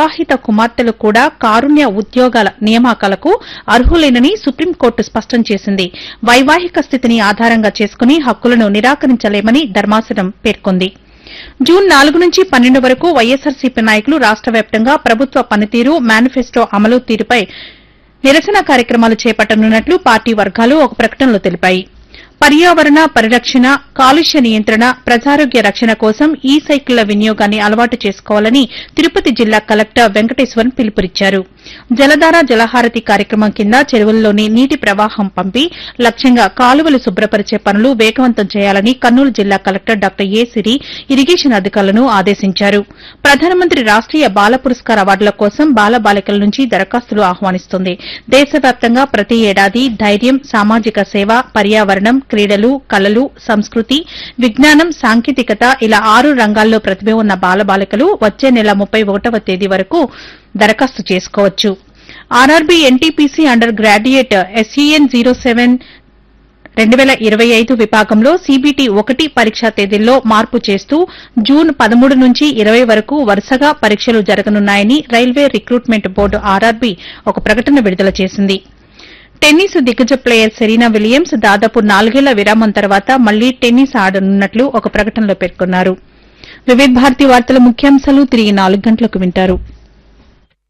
వివాహిత కుమార్తెలు కూడా కారుణ్య ఉద్యోగాల నియామకాలకు అర్హులేనని సుప్రీంకోర్టు స్పష్టం చేసింది వైవాహిక స్థితిని ఆధారంగా చేసుకుని హక్కులను నిరాకరించలేమని ధర్మాసనం పేర్కొంది జూన్ నాలుగు నుంచి పన్నెండు వరకు వైఎస్సార్సీపీ నాయకులు రాష్ట వ్యాప్తంగా ప్రభుత్వ పనితీరు మేనిఫెస్టో అమలు తీరుపై నిరసన కార్యక్రమాలు చేపట్టనున్నట్లు పార్టీ వర్గాలు ఒక ప్రకటనలో తెలిపాయి పర్యావరణ పరిరక్షణ కాలుష్య నియంత్రణ ప్రజారోగ్య రక్షణ కోసం ఈ సైకిళ్ల వినియోగాన్ని అలవాటు చేసుకోవాలని తిరుపతి జిల్లా కలెక్టర్ వెంకటేశ్వరన్ పిలుపునిచ్చారు జలధార జలహారతి కార్యక్రమం కింద చెరువుల్లోని నీటి ప్రవాహం పంపి లక్ష్యంగా కాలువలు శుభ్రపరిచే పనులు వేగవంతం చేయాలని కర్నూలు జిల్లా collector doctor A Siri irrigation అధికారులను ఆదేశించారు ప్రధానమంత్రి రాష్టీయ బాల పురస్కార్ అవార్డుల కోసం బాలబాలికల నుంచి దరఖాస్తులు ఆహ్వానిస్తుంది దేశవ్యాప్తంగా ప్రతి ఏడాది ధైర్యం సామాజిక సేవ పర్యావరణం క్రీడలు కళలు సంస్కృతి విజ్ఞానం సాంకేతికత ఇలా ఆరు రంగాల్లో ప్రతిభ ఉన్న బాలబాలికలు వచ్చే నెల ముప్పై ఒకటవ తేదీ వరకు దరఖాస్తు చేసుకోవచ్చు RRB NTPC undergraduate CEN zero seven రెండు వేల ఇరవై ఐదు విభాగంలో సీబీటీ ఒకటి పరీక్షా తేదీల్లో మార్పు చేస్తూ జూన్ పదమూడు నుంచి ఇరవై వరకు వరుసగా పరీక్షలు జరగనున్నాయని రైల్వే రిక్రూట్మెంట్ బోర్డు ఆర్ఆర్బీ ఒక ప్రకటన విడుదల చేసింది టెన్నిస్ దిగ్గజ ప్లేయర్ సెరీనా విలియమ్స్ దాదాపు నాలుగేళ్ల విరామం తర్వాత మళ్లీ టెన్నిస్ ఆడనున్నట్లు ఒక ప్రకటనలో పేర్కొన్నారు వివిధ భారతి వార్తల ముఖ్యాంశాలు తిరిగి నాలుగు గంటలకు వింటారు